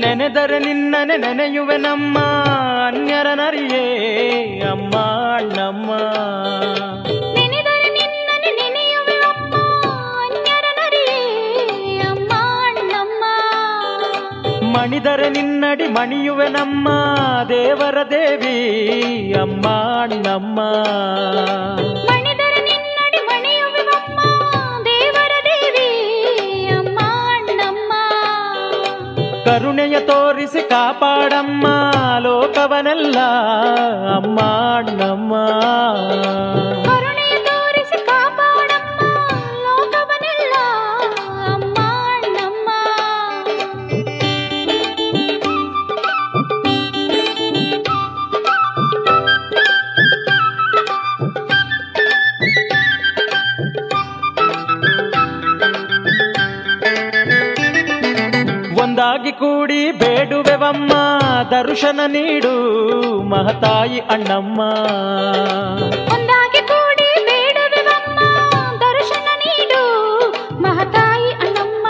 ನೆನೆದರೆ ನಿನ್ನನೆ ನೆನೆಯುವೆ ನಮ್ಮ ಅನ್ಯರ ನರಿಯೇ ಅಮ್ಮ ಅಣ್ಣಮ್ಮ ನೆನೆದರೆ ನಿನ್ನನೆ ನೆನೆಯುವೆ ಅಮ್ಮ ಅನ್ಯರ ನರಿಯೇ ಅಮ್ಮ ಅಣ್ಣಮ್ಮ ಮಣಿದರೆ ನಿನ್ನಡಿ ಮಣಿಯುವೆ ನಮ್ಮ ದೇವರ ದೇವಿ ಅಮ್ಮ ಅಣ್ಣಮ್ಮ ಮಣಿದರೆ ನಿನ್ನಡಿ ಮಣಿಯುವೆ ಅಮ್ಮ ದೇವರ ದೇವಿ ಅಮ್ಮ ಅಣ್ಣಮ್ಮ ಕರುಣೆಯ ತೋರಿಸಿ ಕಾಪಾಡಮ್ಮ ಲೋಕವನೆಲ್ಲ ಅಮ್ಮ ಅಣ್ಣಮ್ಮ ಕರುಣೆಯ ತೋರಿಸಿ ಕಾಪಾಡಮ್ಮ ಲೋಕವನೆಲ್ಲ ಅಮ್ಮ ಅಣ್ಣಮ್ಮ ಒಂದಾಗಿ ಕೂಡಿ ಬೇಡುವೆವಮ್ಮ ದರ್ಶನ ನೀಡು ಮಹತಾಯಿ ಅಣ್ಣಮ್ಮ ಒಂದಾಗಿ ಕೂಡಿ ಬೇಡುವೆವಮ್ಮ ದರ್ಶನ ನೀಡು ಮಹತಾಯಿ ಅಣ್ಣಮ್ಮ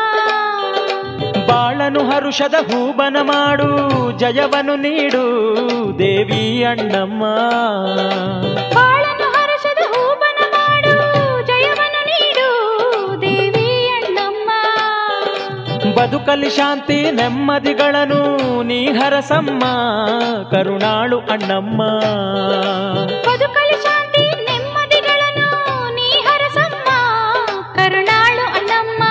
ಬಾಳನು ಹರುಷದ ಹೂಬನ ಮಾಡು ಜಯವನ್ನು ನೀಡು ದೇವಿ ಅಣ್ಣಮ್ಮ ಬಾಳನು ಹರಸದ ಹೂಬನ ಮಾಡು ಜಯವನ್ನು ನೀಡು ದೇವಿ ಅಣ್ಣಮ್ಮ ಬದುಕಲಿ ಶಾಂತಿ ನೆಮ್ಮದಿಗಳನ್ನು ನೀ ಹರಸಮ್ಮ ಕರುಣಾಳು ಅಣ್ಣಮ್ಮ ಬದುಕಲಿ ಶಾಂತಿ ನೆಮ್ಮದಿಗಳನ್ನು ನೀ ಹರಸಮ್ಮ ಕರುಣಾಳು ಅಣ್ಣಮ್ಮ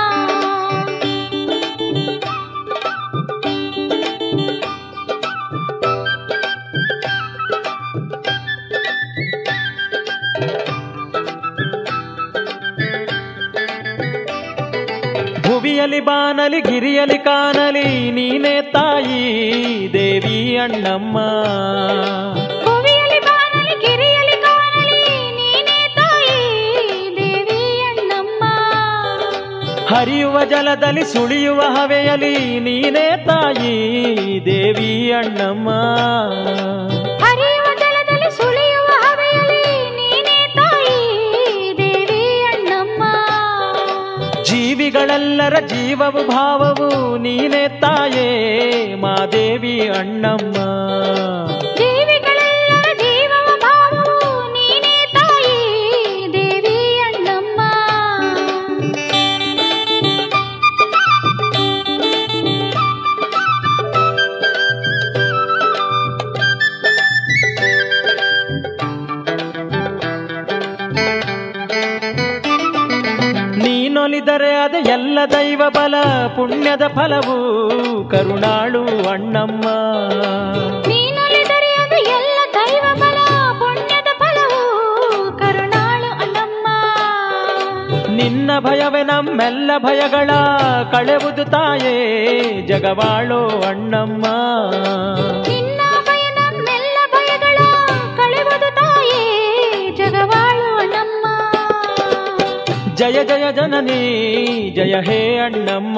ಭುವಿಯಲಿ ಬಾನಲಿ ಗಿರಿಯಲಿ ಕಾನಲಿ ನೀನೇ ತಾಯಿ ದೇವಿ ಅಣ್ಣಮ್ಮ ಭುವಿಯಲಿ ಬಾನಲಿ ಗಿರಿಯಲಿ ಕಾಣಲಿ ನೀನೇ ತಾಯಿ ದೇವಿ ಅಣ್ಣಮ್ಮ ಹರಿಯುವ ಜಲದಲ್ಲಿ ಸುಳಿಯುವ ಹವೆಯಲಿ ನೀನೇ ತಾಯಿ ದೇವಿ ಅಣ್ಣಮ್ಮ ಹರಿಯುವ ಜಲದಲ್ಲಿ ಸುಳಿಯುವ ಹವೆಯಲಿ ನೀನೇ ತಾಯಿ ದೇವಿ ಅಣ್ಣಮ್ಮ ಜೀವಿಗಳೆಲ್ಲರ ಜೀವವು ಭಾವವು ನೀನೇ ತಾಯೇ ಮಾದೇವಿ ಅಣ್ಣಮ್ಮ ಜೀವಿಗಳೆಲ್ಲರ ಜೀವವ ಭಾವವು ನೀನೇ ತಾಯಿ ದೇವಿ ಅಣ್ಣಮ್ಮ ನೀನೊಲಿದರೆ ಅದ ಎಲ್ಲ ದೈವ ಬಲ ಪುಣ್ಯದ ಫಲವು ಕರುಣಾಳು ಅಣ್ಣಮ್ಮ ನೀನೊಲಿದರೆ ಅದು ಎಲ್ಲ ದೈವ ಬಲ ಪುಣ್ಯದ ಫಲವು ಕರುಣಾಳು ಅಣ್ಣಮ್ಮ ನಿನ್ನ ಭಯವೇ ನಮ್ಮೆಲ್ಲ ಭಯಗಳ ಕಳೆವುದು ತಾಯೇ ಜಗವಾಳೋ ಅಣ್ಣಮ್ಮ ನಿನ್ನ ಭಯ ನಮ್ಮೆಲ್ಲ ಭಯಗಳ ಕಳೆವುದು ತಾಯೇ ಜಗವಾಳು ಅಣ್ಣಮ್ಮ ಜಯ ಜಯ ಜನನಿ ಜಯ ಹೇ ಅಣ್ಣಮ್ಮ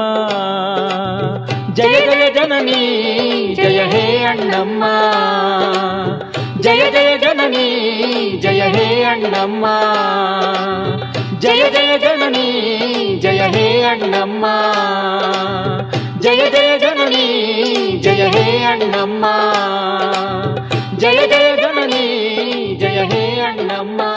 ಜಯ ಜಯ ಜನನಿ ಜಯ ಹೇ ಅಣ್ಣಮ್ಮ ಜಯ ಜಯ ಜನನಿ ಜಯ ಹೇ ಅಣ್ಣಮ್ಮ ಜಯ ಜಯ ಜನನಿ ಜಯ ಹೇ ಅಣ್ಣಮ್ಮ ಜಯ ಜಯ ಜನನಿ ಜಯ ಹೇ ಅಣ್ಣಮ್ಮ ಜಯ ಜಯ ಜನನಿ ಜಯ ಹೇ ಅಣ್ಣಮ್ಮ